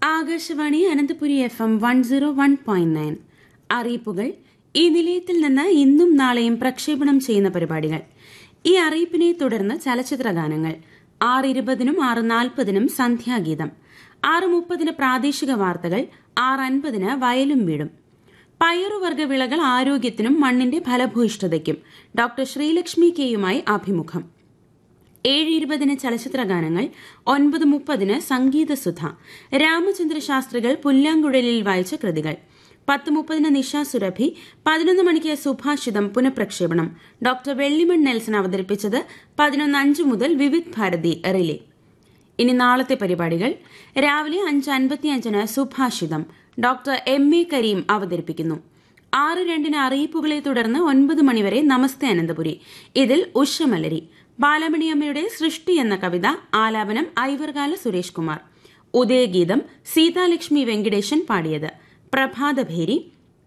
Akashvani Ananthapuri F M one zero one point nine അറിയിപ്പുകൾ ഈ നിലയത്തിൽ നിന്ന് ഇന്നും നാളെയും പ്രക്ഷേപണം ചെയ്യുന്ന പരിപാടികൾ ഈ അറിയിപ്പിനെ തുടർന്ന് ചലച്ചിത്ര ഗാനങ്ങൾ ആറ് ഇരുപതിനും ആറ് നാൽപ്പതിനും സന്ധ്യാഗീതം ആറ് മുപ്പതിന് പ്രാദേശിക വാർത്തകൾ ആറ് അൻപതിന് വയലും വീടും പയറുവർഗ വിളകൾ ആരോഗ്യത്തിനും മണ്ണിന്റെ ഫലഭൂയിഷ്ഠതയ്ക്കും ഡോക്ടർ ശ്രീലക്ഷ്മി കെയുമായി അഭിമുഖം ഏഴ് ഇരുപതിന് ചലച്ചിത്ര ഗാനങ്ങൾ ഒൻപത് മുപ്പതിന് സംഗീതസുധ രാമചന്ദ്ര ശാസ്ത്രികൾ പുല്ലാങ്കുഴലിൽ വായിച്ച കൃതികൾ പത്ത് മുപ്പതിന് നിഷ സുരഭി പതിനൊന്ന് മണിക്ക് സുഭാഷിതം പുനഃപ്രക്ഷേപണം ഡോക്ടർ വെള്ളിമൺ നെൽസൺ അവതരിപ്പിച്ചത് പതിനൊന്ന് അഞ്ച് മുതൽ വിവിധ് ഭാരതി റിലേ ഇനി നാളത്തെ പരിപാടികൾ രാവിലെ അഞ്ച് അൻപത്തിയഞ്ചിന് സുഭാഷിതം ഡോക്ടർ എം എ കരീം അവതരിപ്പിക്കുന്നു ആറ് രണ്ടിന് അറിയിപ്പുകളെ തുടർന്ന് ഒൻപത് മണിവരെ നമസ്തേ അനന്തപുരി ഇതിൽ ഉഷമലരി ബാലമണിയമ്മയുടെ സൃഷ്ടി എന്ന കവിത ആലാപനം ഐവർകാല സുരേഷ് കുമാർ ഉദയഗീതം സീതാലക്ഷ്മി വെങ്കിടേശൻ പാടിയത് പ്രഭാതഭേരി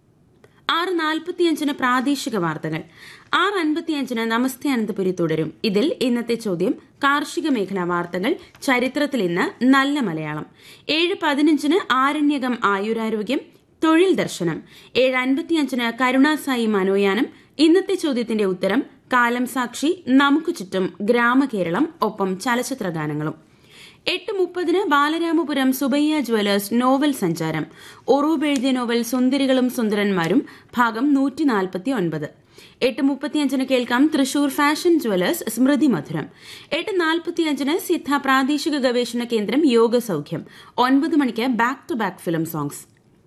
ആറ് നാൽപ്പത്തിയഞ്ചിന് പ്രാദേശിക വാർത്തകൾ ആറ് അൻപത്തിയഞ്ചിന് നമസ്തേ അനന്തപുരി തുടരും ഇതിൽ ഇന്നത്തെ ചോദ്യം കാർഷിക മേഖലാ വാർത്തകൾ ചരിത്രത്തിൽ ഇന്ന് നല്ല മലയാളം ഏഴ് പതിനഞ്ചിന് ആരണ്യകം ആയുരാരോഗ്യം തൊഴിൽ ദർശനം ഏഴ് അൻപത്തിയഞ്ചിന് കരുണാസായി മനോയാനം ഇന്നത്തെ ചോദ്യത്തിന്റെ ഉത്തരം കാലം സാക്ഷി നമുക്ക് ചുറ്റും ഗ്രാമകേരളം ഒപ്പം ചലച്ചിത്ര ഗാനങ്ങളും എട്ട് മുപ്പതിന് ബാലരാമപുരം സുബയ്യ ജ്വല്ലേഴ്സ് നോവൽ സഞ്ചാരം ഒറൂബ് എഴുതിയ നോവൽ സുന്ദരികളും സുന്ദരന്മാരും ഭാഗം നൂറ്റി നാൽപ്പത്തി ഒൻപത് എട്ട് മുപ്പത്തിയഞ്ചിന് കേൾക്കാം തൃശൂർ ഫാഷൻ ജ്വല്ലേഴ്സ് സ്മൃതി മധുരം എട്ട് നാൽപ്പത്തിയഞ്ചിന് സിദ്ധ പ്രാദേശിക ഗവേഷണ കേന്ദ്രം യോഗ സൌഖ്യം ഒൻപത് മണിക്ക് back to back film songs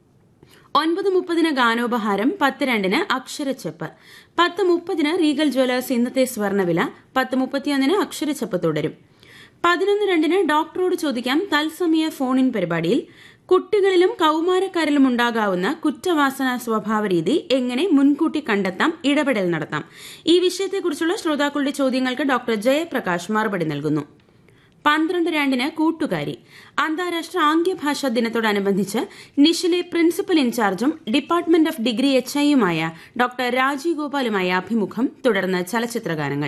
ഒൻപത് മുപ്പതിന് ഗാനോപഹാരം പത്ത് രണ്ടിന് അക്ഷരച്ചെപ്പ് പത്ത് മുപ്പതിന് റീഗൽ ജ്വല്ലേഴ്സ് ഇന്നത്തെ സ്വർണ്ണവില പത്ത് മുപ്പത്തിയൊന്നിന് അക്ഷരച്ചെപ്പ് തുടരും പതിനൊന്ന് രണ്ടിന് ഡോക്ടറോട് ചോദിക്കാം തത്സമയ ഫോൺ ഇൻ പരിപാടിയിൽ കുട്ടികളിലും കൌമാരക്കാരിലും ഉണ്ടാകാവുന്ന കുറ്റവാസന സ്വഭാവ രീതി എങ്ങനെ മുൻകൂട്ടി കണ്ടെത്താം ഇടപെടൽ നടത്താം ഈ വിഷയത്തെക്കുറിച്ചുള്ള ശ്രോതാക്കളുടെ ചോദ്യങ്ങൾക്ക് ഡോക്ടർ ജയപ്രകാശ് മറുപടി നൽകുന്നു പന്ത്രണ്ട് രണ്ടിന് കൂട്ടുകാരി അന്താരാഷ്ട്ര ആംഗ്യഭാഷാ ദിനത്തോടനുബന്ധിച്ച് നിഷിലെ പ്രിൻസിപ്പൽ ഇൻചാർജും ഡിപ്പാർട്ട്മെന്റ് ഓഫ് ഡിഗ്രി എച്ച് ഐയുമായ ഡോക്ടർ രാജീവ് ഗോപാലുമായ അഭിമുഖം തുടർന്ന് ചലച്ചിത്രഗാനങ്ങൾ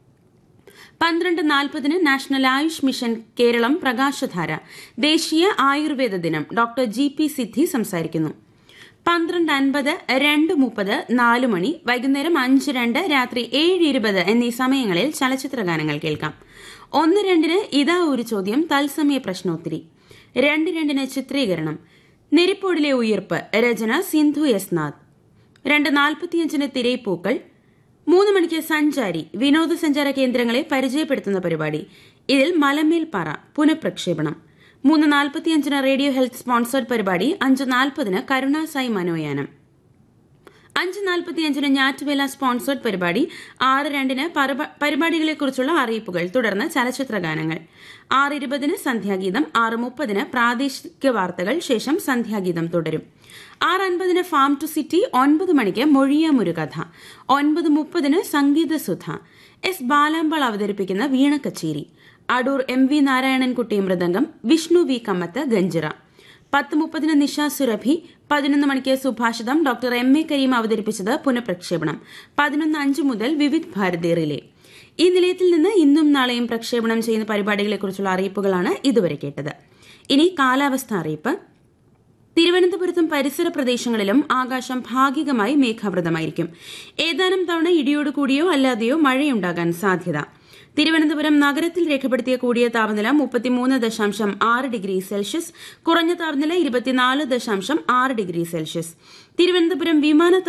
പന്ത്രണ്ട് നാൽപ്പതിന് നാഷണൽ ആയുഷ് മിഷൻ കേരളം പ്രകാശധാര ദേശീയ ആയുർവേദ ദിനം ഡോക്ടർ ജി പി സിദ്ധി സംസാരിക്കുന്നു പന്ത്രണ്ട് അൻപത് രണ്ട് മുപ്പത് നാല് മണി വൈകുന്നേരം അഞ്ച് രണ്ട് രാത്രി ഏഴ് ഇരുപത് എന്നീ സമയങ്ങളിൽ ചലച്ചിത്രഗാനങ്ങൾ കേൾക്കാം ഒന്ന് രണ്ടിന് ഇതാ ഒരു ചോദ്യം തത്സമയ പ്രശ്നോത്തരി രണ്ട് രണ്ടിന് ചിത്രീകരണം നെരിപ്പോടിലെ ഉയർപ്പ് രചന സിന്ധു എസ് നാഥ് രണ്ട് നാൽപ്പത്തിയഞ്ചിന് തിരയിപ്പൂക്കൾ മൂന്ന് മണിക്ക് സഞ്ചാരി വിനോദസഞ്ചാര കേന്ദ്രങ്ങളെ പരിചയപ്പെടുത്തുന്ന പരിപാടി ഇതിൽ മലമേൽ പറ പുനഃപ്രക്ഷേപണം മൂന്ന് നാൽപ്പത്തിയഞ്ചിന് റേഡിയോ ഹെൽത്ത് സ്പോൺസേഡ് പരിപാടി അഞ്ച് നാൽപ്പതിന് കരുണാസായി മനോയാനം അഞ്ച് നാൽപ്പത്തിയഞ്ചിന് ഞാറ്റുവേല സ്പോൺസേഡ് പരിപാടി ആറ് രണ്ടിന് പരിപാടികളെക്കുറിച്ചുള്ള അറിയിപ്പുകൾ തുടർന്ന് ചലച്ചിത്ര ഗാനങ്ങൾ ആറ് ഇരുപതിന് സന്ധ്യാഗീതം ആറ് മുപ്പതിന് പ്രാദേശിക വാർത്തകൾ ശേഷം സന്ധ്യാഗീതം തുടരും ആറ് അൻപതിന് ഫാം ടു സിറ്റി ഒൻപത് മണിക്ക് മൊഴിയാമൊരു കഥ ഒൻപത് മുപ്പതിന് സംഗീതസുധ എസ് ബാലാമ്പാൾ അവതരിപ്പിക്കുന്ന വീണ കച്ചേരി Adoor M V Narayanankutty mridangam Vishnu V Kammath ganjira പത്ത് മുപ്പതിന് നിഷ സുരഭി പതിനൊന്ന് മണിക്ക് സുഭാഷിതം ഡോക്ടർ എം എ കരീം അവതരിപ്പിച്ചത് പുനഃപ്രക്ഷേപണം പതിനൊന്ന് അഞ്ച് മുതൽ വിവിധ് ഭാരതി റിലേ ഈ നിലയത്തിൽ നിന്ന് ഇന്നും നാളെയും പ്രക്ഷേപണം ചെയ്യുന്ന പരിപാടികളെക്കുറിച്ചുള്ള അറിയിപ്പുകളാണ് ഇതുവരെ കേട്ടത് ഇനി കാലാവസ്ഥ അറിയിപ്പ് തിരുവനന്തപുരത്തും പരിസര പ്രദേശങ്ങളിലും ആകാശം ഭാഗികമായി മേഘാവൃതമായിരിക്കും ഏതാനും തവണ ഇടിയോട് കൂടിയോ അല്ലാതെയോ മഴയുണ്ടാകാൻ സാധ്യത തിരുവനന്തപുരം നഗരത്തിൽ രേഖപ്പെടുത്തിയ കൂടിയ താപനില മുപ്പത്തിമൂന്ന് ദശാംശം ആറ് ഡിഗ്രി സെൽഷ്യസ് കുറഞ്ഞ താപനില ഇരുപത്തിനാല് ദശാംശം ആറ് ഡിഗ്രി സെൽഷ്യസ് തിരുവനന്തപുരം വിമാനത്താവളം